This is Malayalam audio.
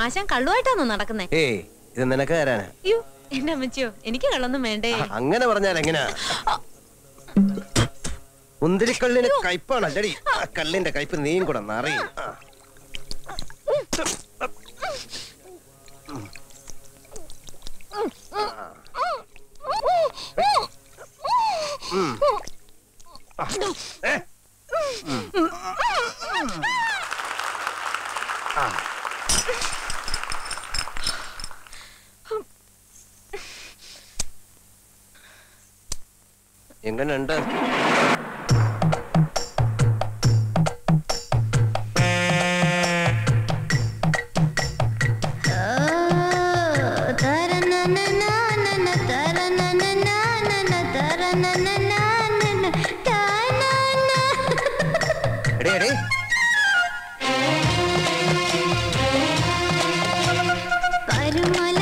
ആശാൻ കള്ളുമായിട്ടാണോ നടക്കുന്നേ ഏയ് ഇത് നിനക്ക് തരാനാ അയ്യോ എന്റെ അമ്മച്ചിയോ എനിക്ക് കള്ളൊന്നും വേണ്ടേ അങ്ങനെ പറഞ്ഞാൽ എങ്ങനെയാ മുന്തിരിക്കള്ളിന് കയ്പാണ് അല്ലടി ആ കള്ളിന്റെ കയ്പ് നീയും കൂടെ നിറയും ആ. ഉം. ആ. ഏ. ഉം. ആ. എങ്ങനെയുണ്ട് എടേ എടേ പരുമല